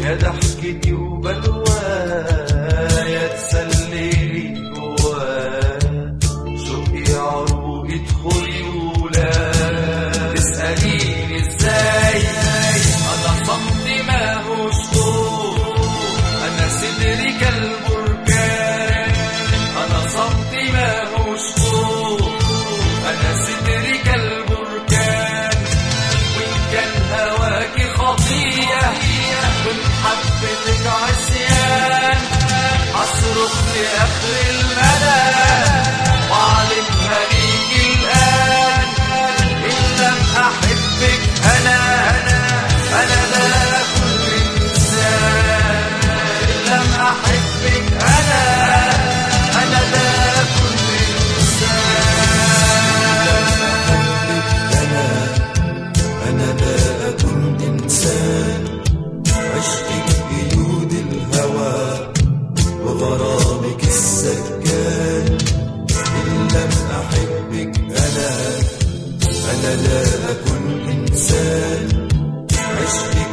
يا ضحكتي وبلوايا تسللي جوايا شوقي عروقي ادخلي ولا تسأليني ازاي انا صمتي ما هوش طول انا صدري كالبركان انا صمتي ما هوش طول انا صدري كالبركان وان كان هواكي خطيه وان حبتك عصيان اصرخ لاخر المدى واعلمها ليكي الان ان لم احبك انا انا لا اكون انسان ان لم احبك انا انا لا اكون انسان أنا لا أكن إنسان عشقك قيود الهوى وغرامك السكان إن لم أحبك أنا أنا لا أكن إنسان عشقك